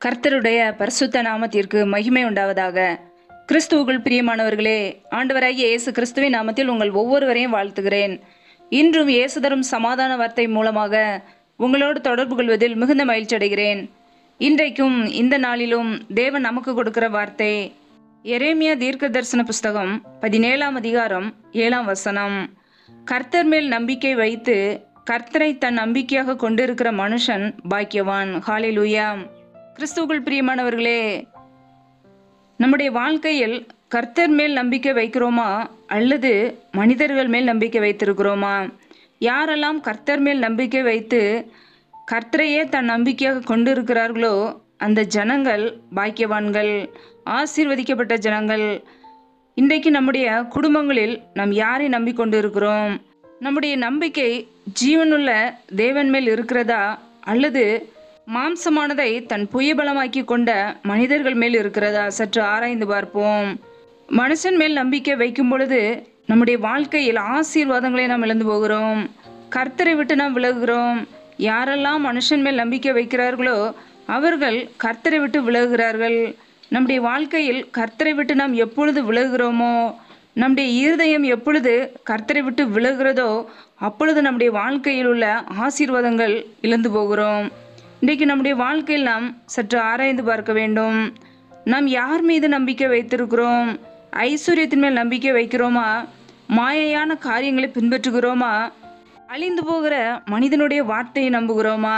கர்த்தருடைய பரிசுத்த நாமத்திற்கு மகிமை உண்டாவதாக கிறிஸ்துவுக்குள் பிரியமானவர்களே ஆண்டவராகிய இயேசு கிறிஸ்துவின் நாமத்தில் உங்கள் ஒவ்வொருவரையும் வாழ்த்துகிறேன் இன்றும் இயேசு தரும் சமாதான வார்த்தை மூலமாக உங்களோடு தொடர்பு கொள்வதில் மிகுந்த மகிழ்ச்சி அடைகிறேன் இன்றைக்கும் இந்த நாளிலும் தேவன் நமக்கு கொடுக்கிற வார்த்தை எரேமியா தீர்க்க தரிசன புஸ்தகம் பதினேழாம் அதிகாரம் ஏழாம் வசனம் கர்த்தர் மேல் நம்பிக்கை வைத்து கர்த்தரை தன் நம்பிக்கையாக கொண்டிருக்கிற மனுஷன் பாக்கியவான் ஹாலேலூயா கிறிஸ்துவுக்குள் பிரியமானவர்களே நம்முடைய வாழ்க்கையில் கர்த்தர் மேல் நம்பிக்கை வைக்கிறோமா அல்லது மனிதர்கள் மேல் நம்பிக்கை வைத்திருக்கிறோமா யாரெல்லாம் கர்த்தர் மேல் நம்பிக்கை வைத்து கர்த்தரையே தன் நம்பிக்கையாக கொண்டிருக்கிறார்களோ அந்த ஜனங்கள் பாக்கியவான்கள் ஆசீர்வதிக்கப்பட்ட ஜனங்கள் இன்றைக்கு நம்முடைய குடும்பங்களில் நாம் யாரை நம்பிக்கொண்டு இருக்கிறோம் நம்முடைய நம்பிக்கை ஜீவனுள்ள தேவன் மேல் இருக்கிறதா அல்லது மாம்சமானதை தன் புயபலமாக்கி கொண்ட மனிதர்கள் மேல் இருக்கிறதா சற்று ஆராய்ந்து பார்ப்போம் மனுஷன் மேல் நம்பிக்கை வைக்கும் பொழுது நம்முடைய வாழ்க்கையில் ஆசீர்வாதங்களை நாம் இழந்து போகிறோம் கர்த்தரை விட்டு நாம் விலகுகிறோம் யாரெல்லாம் மனுஷன் மேல் நம்பிக்கை வைக்கிறார்களோ அவர்கள் கர்த்தரை விட்டு விலகுகிறார்கள் நம்முடைய வாழ்க்கையில் கர்த்தரை விட்டு நாம் எப்பொழுது விலகுகிறோமோ நம்முடைய இருதயம் எப்பொழுது கர்த்தரை விட்டு விலகுகிறதோ அப்பொழுது நம்முடைய வாழ்க்கையில் உள்ள ஆசீர்வாதங்கள் இழந்து போகிறோம் இன்றைக்கு நம்முடைய வாழ்க்கையில் நாம் சற்று ஆராய்ந்து பார்க்க வேண்டும் நாம் யார் மீது நம்பிக்கை வைத்திருக்கிறோம் ஐஸ்வர்யத்தின் மேல் நம்பிக்கை வைக்கிறோமா மாயையான காரியங்களை பின்பற்றுகிறோமா அழிந்து போகிற மனிதனுடைய வார்த்தையை நம்புகிறோமா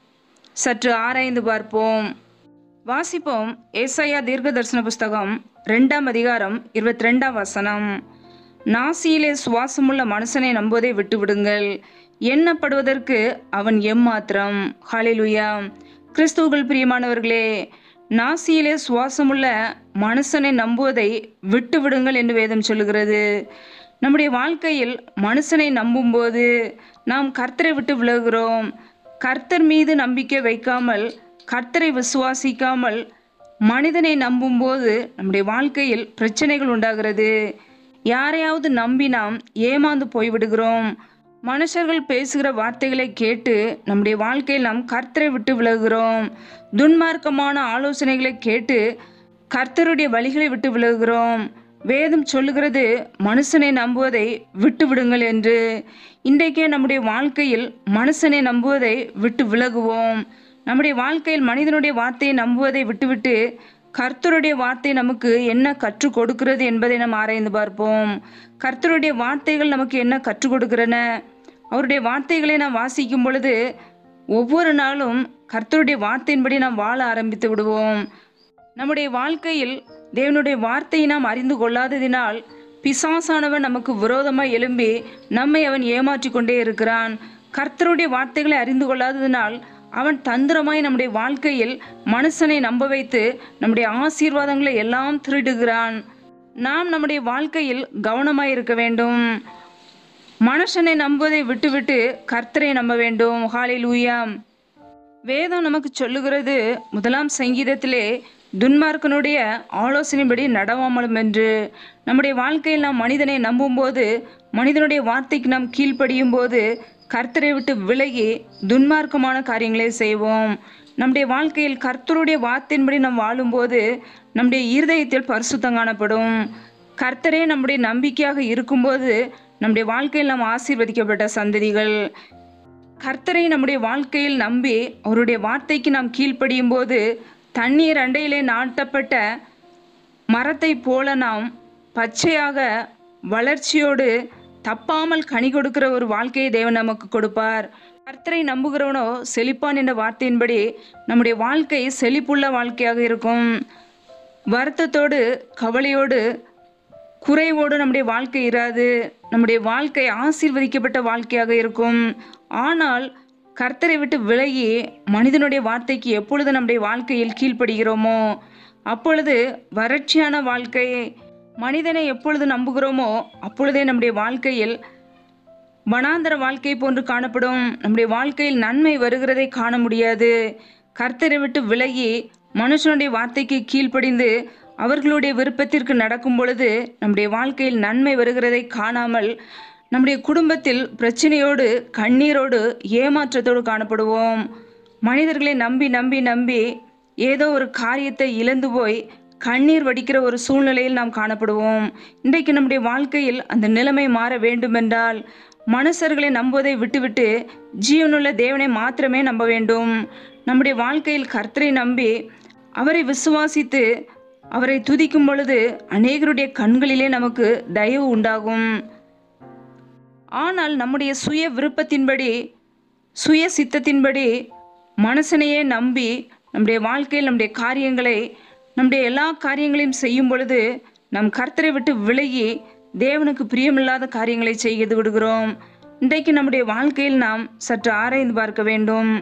சற்று ஆராய்ந்து பார்ப்போம் வாசிப்போம் ஏசாயா தீர்க்க தரிசன புஸ்தகம் ரெண்டாம் அதிகாரம் இருபத்தி ரெண்டாம் வசனம் நாசியிலே சுவாசமுள்ள மனுஷனை நம்புவதை விட்டுவிடுங்கள் எண்ணப்படுவதற்கு அவன் எம்மாத்திரம் ஹalleluya கிறிஸ்துவுக்குள் பிரியமானவர்களே நாசியிலே சுவாசமுள்ள மனுஷனை நம்புவதை விட்டுவிடுங்கள் என்று வேதம் சொல்லுகிறது நம்முடைய வாழ்க்கையில் மனுஷனை நம்பும்போது நாம் கர்த்தரை விட்டு விலகுகிறோம் கர்த்தர் மீது நம்பிக்கை வைக்காமல் கர்த்தரை விசுவாசிக்காமல் மனிதனை நம்பும்போது நம்முடைய வாழ்க்கையில் பிரச்சனைகள் உண்டாகிறது யாரையாவது நம்பி நாம் ஏமாந்து போய்விடுகிறோம் மனுஷர்கள் பேசுகிற வார்த்தைகளை கேட்டு நம்முடைய வாழ்க்கையில் நாம் கர்த்தரை விட்டு விலகுகிறோம் துன்மார்க்கமான ஆலோசனைகளை கேட்டு கர்த்தருடைய வழிகளை விட்டு விலகுகிறோம் வேதம் சொல்லுகிறது மனுஷனை நம்புவதை விட்டு விடுங்கள் என்று இன்றைக்கே நம்முடைய வாழ்க்கையில் மனுஷனை நம்புவதை விட்டு விலகுவோம் நம்முடைய வாழ்க்கையில் மனிதனுடைய வார்த்தையை நம்புவதை விட்டுவிட்டு கர்த்தருடைய வார்த்தை நமக்கு என்ன கற்றுக் கொடுக்கிறது என்பதை நாம் ஆராய்ந்து பார்ப்போம் கர்த்தருடைய வார்த்தைகள் நமக்கு என்ன கற்றுக் கொடுக்கிறன அவருடைய வார்த்தைகளை நாம் வாசிக்கும் பொழுது ஒவ்வொரு நாளும் கர்த்தருடைய வார்த்தையின்படி நாம் வாழ ஆரம்பித்து விடுவோம் நம்முடைய வாழ்க்கையில் தேவனுடைய வார்த்தையை நாம் அறிந்து கொள்ளாததினால் பிசாசானவன் நமக்கு விரோதமாய் எழும்பி நம்மை அவன் ஏமாற்றி கொண்டே இருக்கிறான் கர்த்தருடைய வார்த்தைகளை அறிந்து கொள்ளாததினால் அவன் தந்திரமாய் நம்முடைய வாழ்க்கையில் மனுஷனை நம்ப வைத்து நம்முடைய ஆசீர்வாதங்களை எல்லாம் திருடுகிறான் நாம் நம்முடைய வாழ்க்கையில் கவனமாய் இருக்க வேண்டும் மனுஷனை நம்புவதை விட்டுவிட்டு கர்த்தரை நம்ப வேண்டும் ஹாலில் ஊயாம் வேதம் நமக்கு சொல்லுகிறது முதலாம் சங்கீதத்திலே துன்மார்க்கனுடைய ஆலோசனைப்படி நடவாமலும் என்று நம்முடைய வாழ்க்கையில் நாம் மனிதனை நம்பும்போது மனிதனுடைய வார்த்தைக்கு நாம் கீழ்ப்படியும் போது கர்த்தரை விட்டு விலகி துன்மார்க்கமான காரியங்களை செய்வோம் நம்முடைய வாழ்க்கையில் கர்த்தருடைய வார்த்தையின்படி நாம் வாழும்போது நம்முடைய இருதயத்தில் பரிசுத்தம் காணப்படும் கர்த்தரே நம்முடைய நம்பிக்கையாக இருக்கும்போது நம்முடைய வாழ்க்கையில் நாம் ஆசீர்வதிக்கப்பட்ட சந்ததிகள் கர்த்தரை நம்முடைய வாழ்க்கையில் நம்பி அவருடைய வார்த்தைக்கு நாம் கீழ்ப்படியும் போது தண்ணீர் அண்டையிலே நாட்டப்பட்ட மரத்தை போல நாம் பச்சையாக வளர்ச்சியோடு தப்பாமல் கனி கொடுக்கிற ஒரு வாழ்க்கையை தேவன் நமக்கு கொடுப்பார் கர்த்தரை நம்புகிறவனோ செழிப்பான் என்ற வார்த்தையின்படி நம்முடைய வாழ்க்கை செழிப்புள்ள வாழ்க்கையாக இருக்கும் வருத்தத்தோடு கவலையோடு குறைவோடு நம்முடைய வாழ்க்கை இராது நம்முடைய வாழ்க்கை ஆசீர்வதிக்கப்பட்ட வாழ்க்கையாக இருக்கும் ஆனால் கர்த்தரை விட்டு விலகி மனிதனுடைய வார்த்தைக்கு எப்பொழுது நம்முடைய வாழ்க்கையில் கீழ்ப்படுகிறோமோ அப்பொழுது வறட்சியான வாழ்க்கை மனிதனை எப்பொழுது நம்புகிறோமோ அப்பொழுதே நம்முடைய வாழ்க்கையில் வனாந்தர வாழ்க்கை போன்று காணப்படும் நம்முடைய வாழ்க்கையில் நன்மை வருகிறதை காண முடியாது கர்த்தரை விட்டு விலகி மனுஷனுடைய வார்த்தைக்கு கீழ்ப்படிந்து அவர்களுடைய விருப்பத்திற்கு நடக்கும் பொழுது நம்முடைய வாழ்க்கையில் நன்மை வருகிறதை காணாமல் நம்முடைய குடும்பத்தில் பிரச்சனையோடு கண்ணீரோடு ஏமாற்றத்தோடு காணப்படுவோம் மனிதர்களை நம்பி நம்பி நம்பி ஏதோ ஒரு காரியத்தை இழந்து போய் கண்ணீர் வடிக்கிற ஒரு சூழ்நிலையில் நாம் காணப்படுவோம் இன்றைக்கு நம்முடைய வாழ்க்கையில் அந்த நிலைமை மாற வேண்டுமென்றால் மனுஷர்களை நம்புவதை விட்டுவிட்டு ஜீவனுள்ள தேவனை மாத்திரமே நம்ப வேண்டும் நம்முடைய வாழ்க்கையில் கர்த்தரை நம்பி அவரை விசுவாசித்து அவரை துதிக்கும் பொழுது அநேகருடைய கண்களிலே நமக்கு தயவு உண்டாகும் ஆனால் நம்முடைய சுய விருப்பத்தின்படி சுய சித்தத்தின்படி மனுஷனையே நம்பி நம்முடைய வாழ்க்கையில் நம்முடைய காரியங்களை நம்முடைய எல்லா காரியங்களையும் செய்யும் பொழுது நம் கர்த்தரை விட்டு விலகி தேவனுக்கு பிரியமில்லாத காரியங்களை செய்து விடுகிறோம் இன்றைக்கு நம்முடைய வாழ்க்கையில் நாம் சற்று ஆராய்ந்து பார்க்க வேண்டும்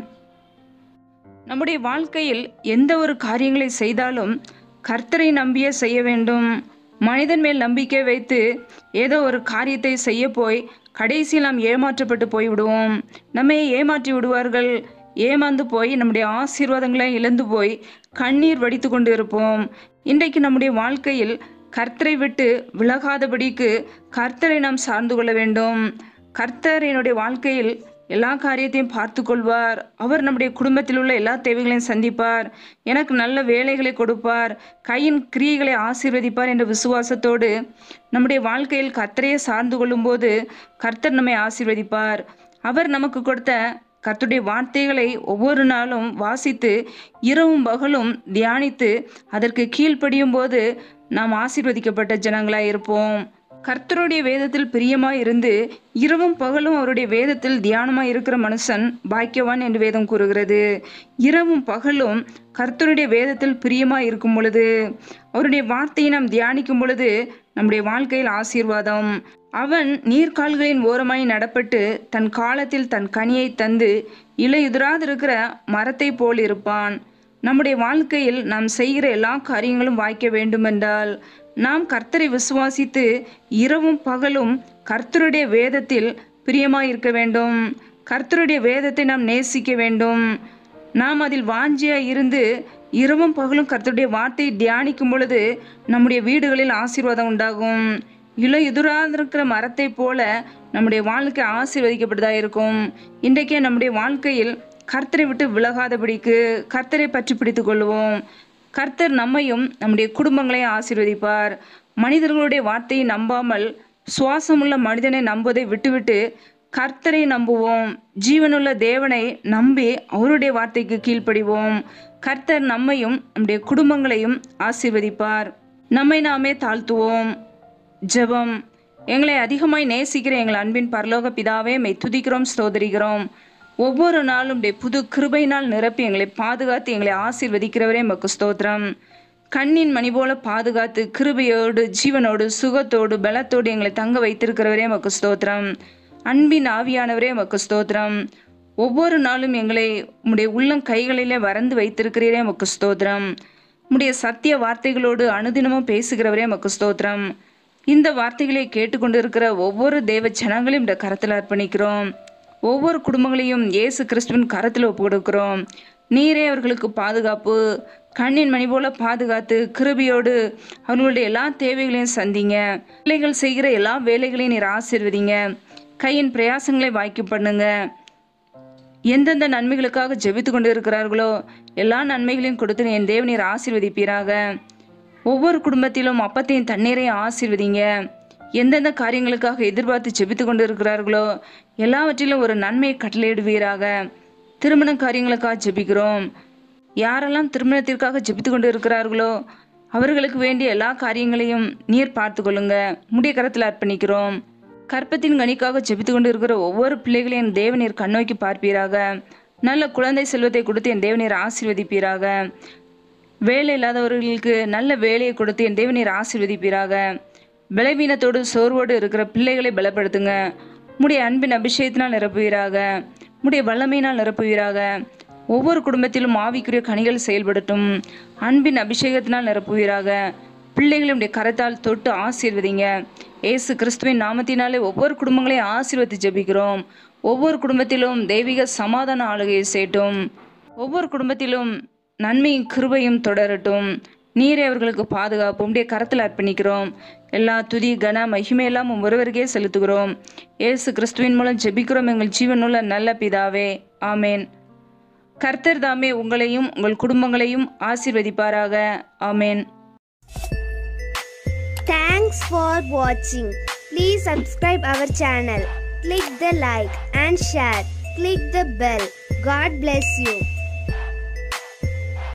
நம்முடைய வாழ்க்கையில் எந்த ஒரு காரியங்களை செய்தாலும் கர்த்தரை நம்பியே செய்ய வேண்டும் மனிதன் மேல் நம்பிக்கை வைத்து ஏதோ ஒரு காரியத்தை செய்ய போய் கடைசியில் நாம் ஏமாற்றப்பட்டு போய்விடுவோம் நம்மை ஏமாற்றி விடுவார்கள் ஏமாந்து போய் நம்முடைய ஆசீர்வாதங்களை இழந்து போய் கண்ணீர் வடித்து கொண்டு இருப்போம் இன்றைக்கு நம்முடைய வாழ்க்கையில் கர்த்தரை விட்டு விலகாதபடிக்கு கர்த்தரை நாம் சார்ந்து கொள்ள வேண்டும் கர்த்தர் என்னுடைய வாழ்க்கையில் எல்லா காரியத்தையும் பார்த்து கொள்வார் அவர் நம்முடைய குடும்பத்தில் உள்ள எல்லா தேவைகளையும் சந்திப்பார் எனக்கு நல்ல வேலைகளை கொடுப்பார் கையின் கிரியைகளை ஆசீர்வதிப்பார் என்ற விசுவாசத்தோடு நம்முடைய வாழ்க்கையில் கர்த்தரையே சார்ந்து கொள்ளும்போது கர்த்தர் நம்மை ஆசீர்வதிப்பார் அவர் நமக்கு கொடுத்த கர்த்தருடைய வார்த்தைகளை ஒவ்வொரு நாளும் வாசித்து இரவும் பகலும் தியானித்து அதற்கு கீழ்ப்படியும் போது நாம் ஆசீர்வதிக்கப்பட்ட ஜனங்களாய் இருப்போம் கர்த்தருடைய வேதத்தில் பிரியமாய் இருந்து இரவும் பகலும் அவருடைய வேதத்தில் தியானமாய் இருக்கிற மனுஷன் பாக்கியவான் என்று வேதம் கூறுகிறது இரவும் பகலும் கர்த்தருடைய வேதத்தில் பிரியமாய் இருக்கும் பொழுது அவருடைய வார்த்தையை நாம் தியானிக்கும் பொழுது நம்முடைய வாழ்க்கையில் ஆசீர்வாதம் அவன் நீர்க்கால்களின் ஓரமாய் நடப்பட்டு தன் காலத்தில் தன் கனியை தந்து இலையுதிராதிருக்கிற மரத்தை போல் இருப்பான் நம்முடைய வாழ்க்கையில் நாம் செய்கிற எல்லா காரியங்களும் வாய்க்க வேண்டுமென்றால் நாம் கர்த்தரை விசுவாசித்து இரவும் பகலும் கர்த்தருடைய வேதத்தில் பிரியமாய் இருக்க வேண்டும் கர்த்தருடைய வேதத்தை நாம் நேசிக்க வேண்டும் நாம் அதில் வாஞ்சியாய் இருந்து இரவும் பகலும் கர்த்தருடைய வார்த்தையை தியானிக்கும் பொழுது நம்முடைய வீடுகளில் ஆசீர்வாதம் உண்டாகும் இலை எதிராக மரத்தை போல நம்முடைய வாழ்க்கை ஆசீர்வதிக்கப்பட்டதா இருக்கும் இன்றைக்கே நம்முடைய வாழ்க்கையில் கர்த்தரை விட்டு விலகாதபடிக்கு கர்த்தரை பற்றி பிடித்துக் கொள்வோம் கர்த்தர் நம்மையும் நம்முடைய குடும்பங்களையும் ஆசீர்வதிப்பார் மனிதர்களுடைய வார்த்தையை நம்பாமல் சுவாசமுள்ள மனிதனை நம்புவதை விட்டுவிட்டு கர்த்தரை நம்புவோம் ஜீவனுள்ள தேவனை நம்பி அவருடைய வார்த்தைக்கு கீழ்ப்படிவோம் கர்த்தர் நம்மையும் நம்முடைய குடும்பங்களையும் ஆசீர்வதிப்பார் நம்மை நாமே தாழ்த்துவோம் ஜெபம் எங்களை அதிகமாய் நேசிக்கிற எங்கள் அன்பின் பரலோக பிதாவே மெய் துதிக்கிறோம் ஸ்தோதரிக்கிறோம் ஒவ்வொரு நாளும் உடைய புது கிருபையினால் நிரப்பி எங்களை பாதுகாத்து எங்களை ஆசீர்வதிக்கிறவரே மக்கு ஸ்தோத்திரம் கண்ணின் மணி போல பாதுகாத்து கிருபையோடு ஜீவனோடு சுகத்தோடு பலத்தோடு எங்களை தங்க வைத்திருக்கிறவரே மக்கு ஸ்தோத்திரம் அன்பின் ஆவியானவரே மக்கு ஸ்தோத்திரம் ஒவ்வொரு நாளும் எங்களை உம்முடைய உள்ளம் கைகளிலே வறந்து வைத்திருக்கிறீரே மக்கு ஸ்தோத்திரம் உம்முடைய சத்திய வார்த்தைகளோடு அனுதினமும் பேசுகிறவரே மக்கு ஸ்தோத்திரம் இந்த வார்த்தைகளை கேட்டுக்கொண்டிருக்கிற ஒவ்வொரு தேவ ஜனங்களையும் இந்த கரத்தில் அர்ப்பணிக்கிறோம் ஒவ்வொரு குடும்பங்களையும் இயேசு கிறிஸ்துவின் கரத்தில் ஒப்பு கொடுக்கிறோம் நீரே அவர்களுக்கு பாதுகாப்பு கண்ணின் மணி போல பாதுகாத்து கிருபியோடு அவர்களுடைய எல்லா தேவைகளையும் சந்திங்க பிள்ளைகள் செய்கிற எல்லா வேலைகளையும் நீர் ஆசீர்வதிங்க கையின் பிரயாசங்களை வாய்க்கு பண்ணுங்க எந்தெந்த நன்மைகளுக்காக ஜெபித்து கொண்டு இருக்கிறார்களோ எல்லா நன்மைகளையும் கொடுத்து என் தேவநீர் ஆசீர்வதிப்பீராக ஒவ்வொரு குடும்பத்திலும் அப்பத்தையும் தண்ணீரையும் ஆசீர்வதிங்க எந்தெந்த காரியங்களுக்காக எதிர்பார்த்து ஜெபித்து கொண்டு இருக்கிறார்களோ எல்லாவற்றிலும் ஒரு நன்மையை கட்டளையிடுவீராக திருமண காரியங்களுக்காக ஜெபிக்கிறோம் யாரெல்லாம் திருமணத்திற்காக ஜெபித்து கொண்டு இருக்கிறார்களோ அவர்களுக்கு வேண்டிய எல்லா காரியங்களையும் நீர் பார்த்து கொள்ளுங்க முடிய கரத்தில் அர்ப்பணிக்கிறோம் கற்பத்தின் கனிக்காக ஜெபித்து கொண்டு இருக்கிற ஒவ்வொரு பிள்ளைகளையும் தேவநீர் கண்ணோக்கி பார்ப்பீராக நல்ல குழந்தை செல்வத்தை கொடுத்து என் தேவநீர் ஆசீர்வதிப்பீராக வேலை இல்லாதவர்களுக்கு நல்ல வேலையை கொடுத்து என் தேவநீர் ஆசீர்வதிப்பீராக பலவீனத்தோடு சோர்வோடு இருக்கிற பிள்ளைகளை பலப்படுத்துங்க முடைய அன்பின் அபிஷேகத்தினால் நிரப்புவீராக முடைய வல்லமையினால் நிரப்புவீராக ஒவ்வொரு குடும்பத்திலும் ஆவிக்குரிய கனிகள் செயல்படட்டும் அன்பின் அபிஷேகத்தினால் நிரப்புவீராக பிள்ளைகளுடைய கரத்தால் தொட்டு ஆசீர்வதிங்க ஏசு கிறிஸ்துவின் நாமத்தினாலே ஒவ்வொரு குடும்பங்களையும் ஆசீர்வதித்து ஜெபிக்கிறோம் ஒவ்வொரு குடும்பத்திலும் தெய்வீக சமாதான ஆளுகையை சேட்டும் ஒவ்வொரு குடும்பத்திலும் நன்மையும் கிருபையும் தொடரட்டும் நீரே அவர்களுக்கு பாதுகாப்பு உடைய கரத்தில் அர்ப்பணிக்கிறோம் எல்லா துதி கன மகிமையெல்லாம் உம் ஒருவருக்கே செலுத்துகிறோம் ஏசு கிறிஸ்துவின் மூலம் ஜெபிக்கிறோம் எங்கள் ஜீவனுள்ள நல்ல பிதாவே ஆமேன் கர்த்தர் தாமே உங்களையும் உங்கள் குடும்பங்களையும் ஆசீர்வதிப்பாராக ஆமேன் Thanks for watching. Please subscribe our channel. Click the like and share. Click the bell. God bless you.